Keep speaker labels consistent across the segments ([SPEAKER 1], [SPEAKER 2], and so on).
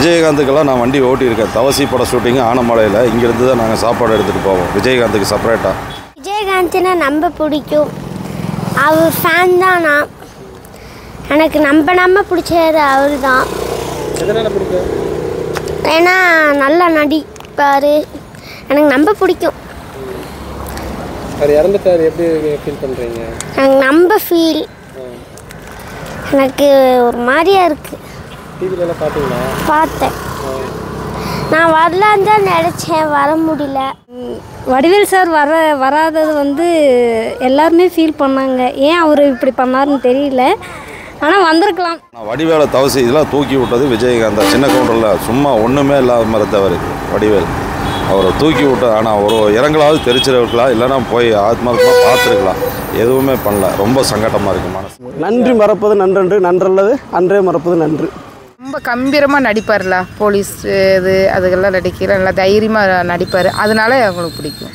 [SPEAKER 1] விஜயகாந்துக்கெல்லாம் நான் வண்டி ஓட்டியிருக்கேன் தவசி பட ஷூட்டிங்கு ஆனமலையில் இங்கேருந்து தான் நாங்கள் சாப்பாடு எடுத்துகிட்டு போவோம் விஜயகாந்துக்கு செப்பரேட்டாக
[SPEAKER 2] விஜயகாந்த்னா நம்ப பிடிக்கும் அவர் ஃபேன் தான் நான் எனக்கு நம்ப நம்ப பிடிச்சது அவர் தான்
[SPEAKER 3] எதனால் பிடிக்கும்
[SPEAKER 2] ஏன்னா நல்லா நடிப்பார் எனக்கு நம்ப பிடிக்கும்
[SPEAKER 3] அவர் இறந்துட்டார் எப்படி ஃபீல் பண்ணுறீங்க
[SPEAKER 2] எனக்கு நம்ப ஃபீல் எனக்கு ஒரு மாதிரியா இருக்குது
[SPEAKER 3] டிவிலலாம் பார்த்தீங்களா
[SPEAKER 2] பார்த்தேன் நான் வரலான்னு தான் நினச்சேன் வர முடியல
[SPEAKER 4] வடிவேல் சார் வர வராதது வந்து எல்லாருமே ஃபீல் பண்ணாங்க ஏன் அவர் இப்படி பண்ணாருன்னு தெரியல ஆனால் வந்திருக்கலாம்
[SPEAKER 1] நான் வடிவேலை தவசி இதெல்லாம் தூக்கி விட்டது விஜயகாந்த் சின்ன கவுண்டரில் சும்மா ஒன்றுமே இல்லாத மாதிரி தவறு வடிவேல் அவரை தூக்கி விட்ட ஆனால் ஒரு இறங்கலாவது தெரிச்சிருக்கலாம் இல்லைன்னா போய் ஆத்மார்த்தமாக பார்த்துருக்கலாம் எதுவுமே பண்ணல ரொம்ப சங்கடமாக இருக்குது மனசு
[SPEAKER 5] நன்றி மறப்பது நன்றன்று நன்றல்லது அன்றே மறப்பது நன்று
[SPEAKER 6] ரொம்ப கம்பீரமாக நடிப்பார்ல போலீஸ் இது அதுக்கெல்லாம் நடிக்கிற நல்லா தைரியமாக நடிப்பார் அதனால அவங்களுக்கு பிடிக்கும்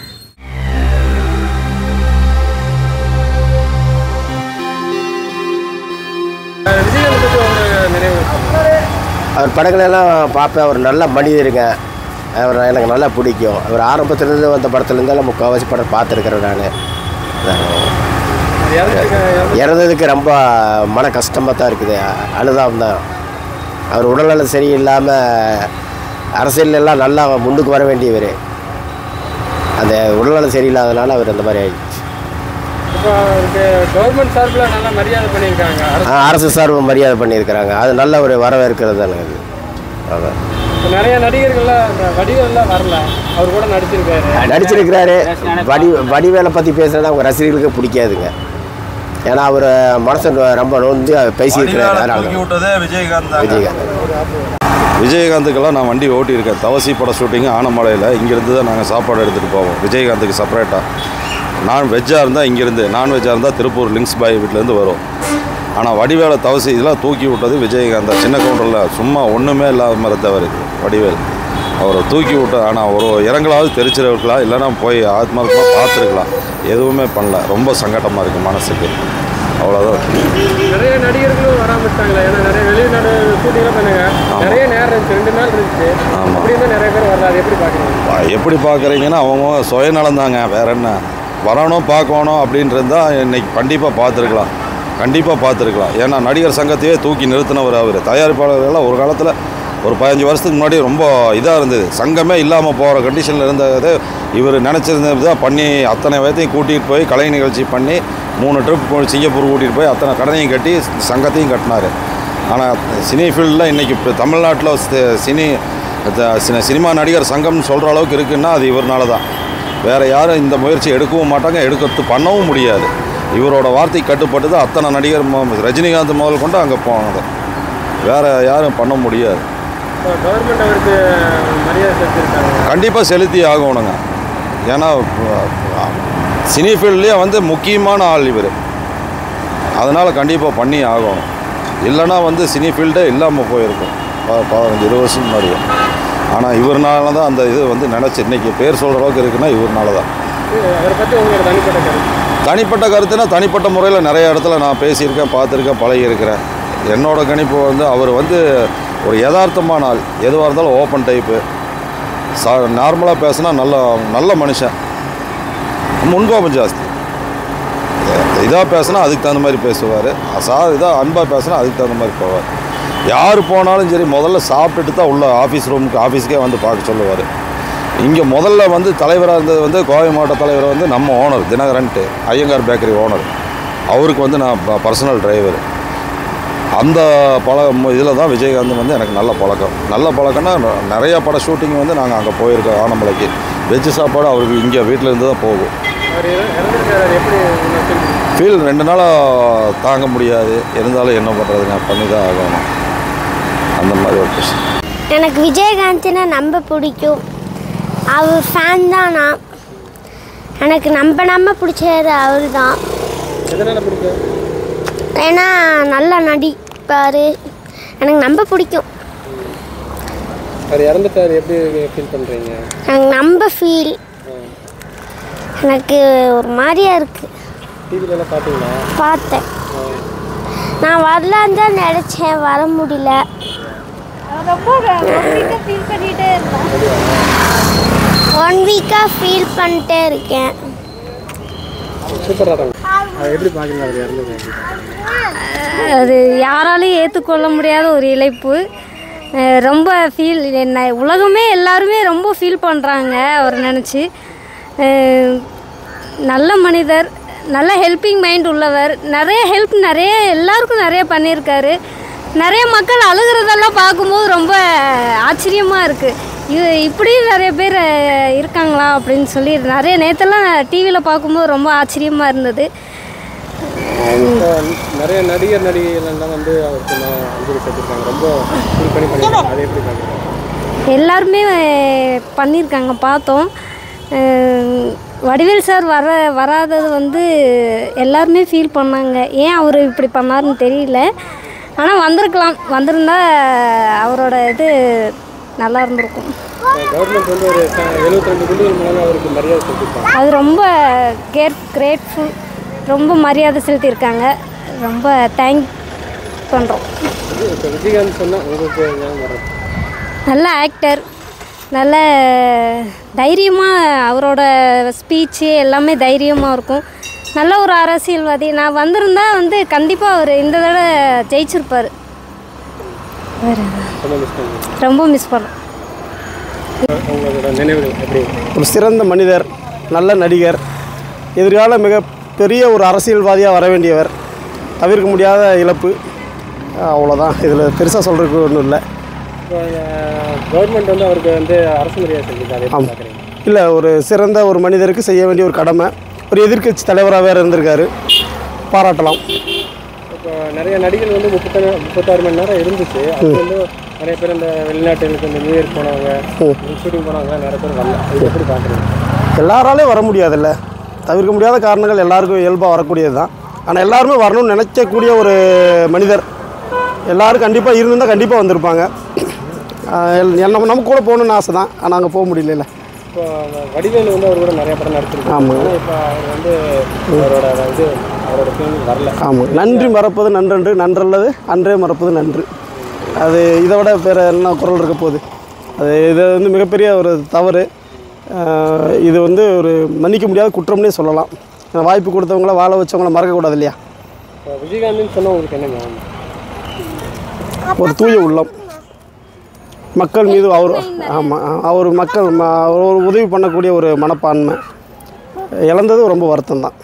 [SPEAKER 3] விஜயகாந்த் பற்றி உங்களுக்கு நினைவு
[SPEAKER 7] அவர் படங்களெல்லாம் பார்ப்பேன் அவர் நல்ல மனிதருங்க அவர் எனக்கு நல்லா பிடிக்கும் அவர் ஆரம்பத்துலேருந்து வந்த படத்துலேருந்து முக்கால்வாசி படம் பார்த்துருக்குறேன் நான்
[SPEAKER 3] இறந்துட்டு
[SPEAKER 7] இறந்ததுக்கு ரொம்ப மன கஷ்டமாக தான் இருக்குது அழுதாம் தான் அவர் உடல்நலம் சரியில்லாமல் அரசியலெல்லாம் நல்லா முன்னுக்கு வர வேண்டியவர் அந்த உடல்நலம் சரியில்லாதனால அவர் அந்த மாதிரி ஆயிடுச்சு
[SPEAKER 3] இப்போ அவருக்கு கவர்மெண்ட் சார்பில் நல்லா மரியாதை பண்ணியிருக்காங்க அரசு
[SPEAKER 7] ஆ, அரசு சார்பு மரியாதை பண்ணியிருக்கிறாங்க அது நல்ல ஒரு வரவேற்கிறது தானே அது அதான்
[SPEAKER 3] இப்போ நிறைய நடிகர்கள்லாம் இந்த வடிவெல்லாம் வரல அவர் கூட நடிச்சிருக்காரு
[SPEAKER 7] நடிச்சிருக்கிறாரு வடி வடிவேலை பற்றி பேசுறது அவங்க ரசிகர்களுக்கு பிடிக்காதுங்க ஏன்னா அவர் மனசு ரொம்ப நொந்து பேசியிருக்கிறாரு அதனால
[SPEAKER 1] தூக்கி
[SPEAKER 7] தான்.
[SPEAKER 1] விட்டதே விஜயகாந்த் தான்.
[SPEAKER 7] விஜயகாந்த்
[SPEAKER 1] விஜயகாந்துக்கெல்லாம் நான் வண்டி ஓட்டியிருக்கேன் தவசி பட ஷூட்டிங்கு ஆனமலையில் இங்கேருந்து தான் நாங்கள் சாப்பாடு எடுத்துகிட்டு போவோம் விஜயகாந்துக்கு செப்பரேட்டாக நான் வெஜ்ஜாக இருந்தால் இங்கேருந்து நான்வெஜ்ஜாக இருந்தால் திருப்பூர் லிங்க்ஸ் பாய் வீட்டிலேருந்து வரும் ஆனால் வடிவேலை தவசி இதெல்லாம் தூக்கி விட்டது விஜயகாந்த் தான். சின்ன கவுண்டரில் சும்மா ஒன்றுமே இல்லாத மாதிரி தவறு வடிவேல் அவரை தூக்கி விட்ட ஆனால் ஒரு இறங்கலாவது தெரிச்சிருக்கலாம் இல்லைன்னா போய் ஆத்மார்த்தமாக பார்த்துருக்கலாம் எதுவுமே பண்ணல ரொம்ப சங்கடமாக இருக்குது மனசுக்கு அவ்வளோதான்
[SPEAKER 3] நிறைய நடிகர்களும் வராமட்டாங்களே ஏன்னா நிறைய வெளிநாடு ஷூட்டிங்லாம் பண்ணுங்க நிறைய நேரம் இருந்துச்சு ரெண்டு நாள் இருந்துச்சு
[SPEAKER 1] ஆமா.
[SPEAKER 3] அப்படி இருந்தால் நிறைய பேர் வரல அது எப்படி பார்க்குறீங்க
[SPEAKER 1] எப்படி பார்க்குறீங்கன்னா அவங்க சுயநலம் தாங்க வேற என்ன வரணும் பார்க்கணும் அப்படின்றது தான் இன்னைக்கு கண்டிப்பாக பார்த்துருக்கலாம் கண்டிப்பாக பார்த்துருக்கலாம் ஏன்னா நடிகர் சங்கத்தையே தூக்கி நிறுத்தினவர் அவர் தயாரிப்பாளர்கள்லாம் ஒரு காலத்தில் ஒரு பதினஞ்சு வருஷத்துக்கு முன்னாடி ரொம்ப இதாக இருந்தது சங்கமே இல்லாமல் போகிற கண்டிஷனில் இருந்தது இவர் நினச்சிருந்தது தான் பண்ணி அத்தனை பேர்த்தையும் கூட்டிகிட்டு போய் கலை நிகழ்ச்சி பண்ணி மூணு ட்ரிப் சிங்கப்பூர் கூட்டிகிட்டு போய் அத்தனை கடனையும் கட்டி சங்கத்தையும் கட்டினார் ஆனால் சினி ஃபீல்டில் இன்றைக்கி இப்போ தமிழ்நாட்டில் சி- சினி த- சின- சினிமா நடிகர் சங்கம்னு சொல்கிற அளவுக்கு இருக்குன்னா அது இவர்னால தான் வேறு யாரும் இந்த முயற்சி எடுக்கவும் மாட்டாங்க எடுக்கிறது பண்ணவும் முடியாது இவரோட வார்த்தை கட்டுப்பட்டு தான் அத்தனை நடிகர் ம- ரஜினிகாந்த் முதல் கொண்டு அங்கே போனது வேறு யாரும் பண்ண முடியாது
[SPEAKER 3] இப்போ கவர்மெண்ட் அவருக்கு மரியாதை செலுத்திருக்காங்க
[SPEAKER 1] கண்டிப்பாக செலுத்தி ஆகணுங்க ஏன்னா அஹ், சினி ஃபீல்ட்லேயே வந்து முக்கியமான ஆள் இவர் அதனால் கண்டிப்பாக பண்ணி ஆகணும் இல்லைன்னா வந்து சினி ஃபீல்டே இல்லாமல் போயிருக்கும் ப- பதினஞ்சு இருபது வருஷம் முன்னாடி ஆனால் இவர்னால தான் அந்த இது வந்து நினச்சி இன்னைக்கு பேர் சொல்கிற அளவுக்கு இருக்குன்னா இவர்னால தான்
[SPEAKER 3] அவரை பற்றி உங்களோட தனிப்பட்ட கருத்து
[SPEAKER 1] தனிப்பட்ட கருத்துனா தனிப்பட்ட முறையில் நிறைய இடத்துல நான் பேசியிருக்கேன் பார்த்துருக்கேன் பழகியிருக்கிறேன் என்னோட கணிப்பு வந்து அவர் வந்து ஒரு யதார்த்தமான ஆள் எதுவாக இருந்தாலும் ஓப்பன் டைப்பு சா நார்மலாக பேசினா நல்ல நல்ல மனுஷன் முன்கோபம் ஜாஸ்தி இதாக பேசினா அதுக்கு தகுந்த மாதிரி பேசுவார் சா இதாக அன்பாக பேசினா அதுக்கு தகுந்த மாதிரி போவார் யார் போனாலும் சரி முதல்ல சாப்பிட்டுட்டு தான் உள்ள ஆஃபீஸ் ரூமுக்கு ஆஃபீஸ்க்கே வந்து பார்க்க சொல்லுவார் இங்கே முதல்ல வந்து தலைவராக இருந்தது வந்து கோவை மாவட்ட தலைவர் வந்து நம்ம ஓனர் தினகரன்ட்டு ஐயங்கார் பேக்கரி ஓனர் அவருக்கு வந்து நான் பர்சனல் டிரைவர் அந்த பழ இதில் தான் விஜயகாந்த் வந்து எனக்கு நல்ல பழக்கம் நல்ல பழக்கம்னா ந- நிறைய பட ஷூட்டிங் வந்து நாங்கள் அங்கே போயிருக்கோம் ஆனமலைக்கு வெஜ்ஜு சாப்பாடு அவருக்கு இங்கே வீட்டில் இருந்து தான் போகும்
[SPEAKER 3] அவர் இற- இறந்துருக்காரு அது எப்படி நீங்க feel பண்றீங்க?
[SPEAKER 1] ஃபீல் ரெண்டு நாளாக தாங்க முடியாது இருந்தாலும் என்ன பண்ணுறதுங்க பண்ணி தான் ஆகணும் அந்த மாதிரி ஒரு விஷயம்
[SPEAKER 2] எனக்கு விஜயகாந்த்னா நம்ப பிடிக்கும் அவர் ஃபேன் தான் நான் எனக்கு நம்ப நம்ப பிடிச்சது அவர் தான்
[SPEAKER 3] எதனால் பிடிக்கும்
[SPEAKER 2] ஏன்னா நல்லா நடிப்பார் எனக்கு நம்ப பிடிக்கும்
[SPEAKER 3] அவர் இறந்துட்டார் எப்படி ஃபீல் பண்ணுறீங்க
[SPEAKER 2] எனக்கு நம்ப ஃபீல் எனக்கு ஒரு மாதிரியா இருக்குது
[SPEAKER 3] டிவிலலாம் பார்த்தீங்களா
[SPEAKER 2] பார்த்தேன் நான் வரலான்னு தான் நினச்சேன் வர முடியல
[SPEAKER 4] ரொம்ப ஃபீல் பண்ணிகிட்டே இருந்தேன்
[SPEAKER 2] ஒன் வீக்காக ஃபீல் பண்ணிட்டே இருக்கேன்
[SPEAKER 3] சூப்பராக தான் அது எப்படி பார்க்குறீங்க அவர் இறந்தது எப்படி?
[SPEAKER 4] அது யாராலையும் ஏற்றுக்கொள்ள முடியாத ஒரு இழைப்பு அஹ் ரொம்ப ஃபீல் என்ன உலகமே எல்லாருமே ரொம்ப ஃபீல் பண்ணுறாங்க அவரை நினச்சி நல்ல மனிதர் நல்ல ஹெல்பிங் மைண்ட் உள்ளவர் நிறைய ஹெல்ப் நிறைய எல்லாருக்கும் நிறைய பண்ணியிருக்காரு நிறைய மக்கள் அழுகிறதெல்லாம் பார்க்கும்போது ரொம்ப ஆச்சரியமாக இருக்குது இது இப்படியும் நிறைய பேர் அஹ், இருக்காங்களா அப்படின்னு சொல்லி நிறைய நேற்றெல்லாம் டிவியில் பார்க்கும்போது ரொம்ப ஆச்சரியமாக இருந்தது
[SPEAKER 3] இப்போ நிறைய நடிகர் நடிகைகள் எல்லாம் வந்து அவருக்கு நான் அஞ்சலி செலுத்திருக்காங்க ரொம்ப ஃபீல் பண்ணி பண்ணியிருக்காங்க அதை எப்படி பார்க்குறீங்க
[SPEAKER 4] எல்லாருமே அஹ், பண்ணியிருக்காங்க பார்த்தோம் அஹ், வடிவேல் சார் வர வராதது வந்து எல்லாருமே ஃபீல் பண்ணாங்க ஏன் அவர் இப்படி பண்ணாருன்னு தெரியல ஆனால் வந்திருக்கலாம் வந்திருந்தா அவரோட இது நல்லா இருந்திருக்கும்
[SPEAKER 3] கவர்மெண்ட் வந்து ஒரு எழுபத்தி ரெண்டு குண்டுகள் மூலமாக அவருக்கு மரியாதை செலுத்திருக்காங்க
[SPEAKER 4] அது ரொம்ப கேர் கிரேட்ஃபுல் ரொம்ப மரியாதை செலுத்தியிருக்காங்க ரொம்ப தேங்க் பண்ணுறோம்
[SPEAKER 3] இப்போ விஜயகாந்த் சொன்னால் உங்களுக்கு ஞாபகம் வர்றது
[SPEAKER 4] நல்ல ஆக்டர் நல்ல தைரியமாக அவரோட ஸ்பீச்சு எல்லாமே தைரியமாக இருக்கும் நல்ல ஒரு அரசியல்வாதி நான் வந்திருந்தா வந்து கண்டிப்பாக அவர் இந்த தடவை ஜெயிச்சிருப்பார்
[SPEAKER 3] ரொம்ப மிஸ் பண்ணுங்க
[SPEAKER 4] ரொம்ப மிஸ் பண்ணேன்
[SPEAKER 3] உங்களோட நினைவுகள் எப்படி
[SPEAKER 5] ஒரு சிறந்த மனிதர் நல்ல நடிகர் எதிர்கால மிக பெரிய ஒரு அரசியல்வாதியாக வர வேண்டியவர் தவிர்க்க முடியாத இழப்பு அவ்வளோதான் இதில் பெருசாக சொல்கிறதுக்கு ஒன்றும் இல்லை
[SPEAKER 3] இப்போ கவர்மெண்ட் வந்து அவருக்கு வந்து அரசு மரியாதை செலுத்திருக்காங்க அதை எப்படி
[SPEAKER 5] ஆமாம்
[SPEAKER 3] பார்க்குறீங்க
[SPEAKER 5] இல்லை ஒரு சிறந்த ஒரு மனிதருக்கு செய்ய வேண்டிய ஒரு கடமை ஒரு எதிர்க்கட்சி தலைவராக வேறு இருந்திருக்காரு பாராட்டலாம்
[SPEAKER 3] இப்போ நிறைய நடிகர்கள் வந்து முப்பத்தாறு முப்பத்தாறு மணி நேரம் இருந்துச்சு அது வந்து நிறைய பேர் இந்த வெளிநாட்டுகளுக்கு இந்த நியூ இயர் போனவங்க ஷூட்டிங் போனவங்க நிறைய பேர் வரல இது எப்படி பார்க்குறீங்க
[SPEAKER 5] எல்லாராலையும் வர முடியாதுல்ல தவிர்க்க முடியாத காரணங்கள் எல்லாருக்கும் இயல்பாக வரக்கூடியது தான் ஆனால் எல்லாருமே வரணும்னு நினைக்கக்கூடிய ஒரு மனிதர் எல்லாரும் கண்டிப்பாக இருந்திருந்தால் கண்டிப்பாக வந்திருப்பாங்க ஆஹ் எல் நம்ம நம்ம கூட போகணுன்னு ஆசை தான் ஆனால் அங்கே போக முடியல
[SPEAKER 3] இப்போ வடிவேலு வந்து அவர் கூட நிறைய படம் நடிச்சிருக்காங்க
[SPEAKER 5] ஆமாம்.
[SPEAKER 3] ஆனால் இப்போ அவர் வந்து அவரோட இது அவரோட ஃபிலிம் வரல
[SPEAKER 5] ஆமாம் நன்றி மறப்பது நன்றன்று நன்றல்லது அன்றே மறப்பது நன்று அது இதை விட வேறு என்ன குரல் இருக்க போகுது அது இது வந்து மிகப்பெரிய ஒரு தவறு ஆஹ் இது வந்து ஒரு மன்னிக்க முடியாத குற்றம்னே சொல்லலாம் அந்த வாய்ப்பு கொடுத்தவங்கள வாழ வச்சவங்கள மறக்கக்கூடாது இல்லையா
[SPEAKER 3] இப்போ விஜயகாந்த்னு சொன்னால் உங்களுக்கு என்ன ஞாபகம்
[SPEAKER 5] ஒரு தூய உள்ளம் மக்கள் மீது அவர் ஆமாம் அவர் மக்கள் ம- அவர் ஒரு உதவி பண்ணக்கூடிய ஒரு மனப்பான்மை இழந்தது ரொம்ப வருத்தம் தான்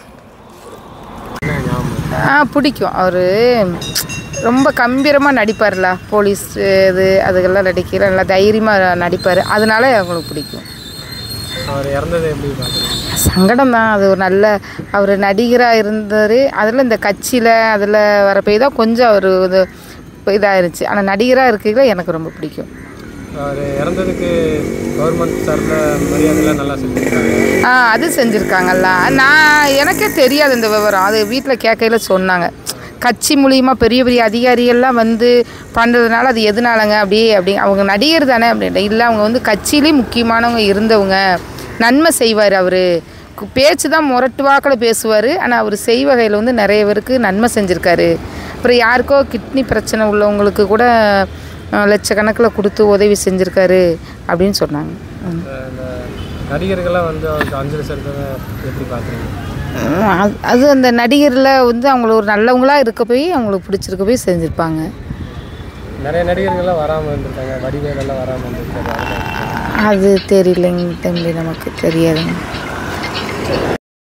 [SPEAKER 6] ஆ பிடிக்கும் அவர் ரொம்ப கம்பீரமாக நடிப்பார்ல போலீஸ் இது அதுக்கெல்லாம் நடிக்கிற நல்லா தைரியமாக நடிப்பார் அதனால அவங்களுக்கு பிடிக்கும்
[SPEAKER 3] அவர் இறந்ததை எப்படி பார்க்குறீங்க
[SPEAKER 6] சங்கடம் தான் அது ஒரு நல்ல அவர் நடிகராக இருந்தார் அதில் இந்த கட்சியில் அதில் வர போய் தான் கொஞ்சம் அவர் இது இதாயிருச்சு ஆனால் நடிகராக இருக்கையில் எனக்கு ரொம்ப பிடிக்கும்
[SPEAKER 3] அவர் இறந்ததுக்கு கவர்மெண்ட் சார்பில் மரியாதைலாம் நல்லா செலுத்திருக்காங்க
[SPEAKER 6] ஆ அது செஞ்சுருக்காங்கல்ல நான் எனக்கே தெரியாது இந்த விவரம் அது வீட்டில் கேட்கையில் சொன்னாங்க கட்சி மூலியமா பெரிய பெரிய அதிகாரிகள்லாம் வந்து பண்ணுறதுனால அது எதனாலங்க அப்படி அப்படி அவங்க நடிகர் தானே அப்படின்ட்டு இல்லை அவங்க வந்து கட்சியிலேயும் முக்கியமானவங்க இருந்தவங்க நன்மை செய்வார் அவர் பேச்சு தான் முரட்டு வாக்கில் பேசுவார் ஆனால் அவர் செய்வகையில் வந்து நிறைய பேருக்கு நன்மை செஞ்சுருக்காரு அப்புறம் யாருக்கோ கிட்னி பிரச்சனை உள்ளவங்களுக்கு கூட அஹ், லட்சக்கணக்கில் கொடுத்து உதவி செஞ்சுருக்காரு அப்படின்னு சொன்னாங்க ம்.
[SPEAKER 3] இந்த நடிகர்கள்லாம் வந்து அவருக்கு அஞ்சலி செலுத்ததை எப்படி பார்க்குறீங்க
[SPEAKER 6] ம், அது- அது அந்த நடிகரில் வந்து அவங்கள ஒரு நல்லவங்களா இருக்க போய் அவங்களுக்கு பிடிச்சிருக்க போய் செஞ்சுருப்பாங்க
[SPEAKER 3] நிறைய நடிகர்கள்லாம் வராமல் இருந்திருக்காங்க வடிவேலெல்லாம் வராமல் இருந்திருக்காரு
[SPEAKER 6] அது தெரியலைங்க தம்பி நமக்கு தெரியாதுங்க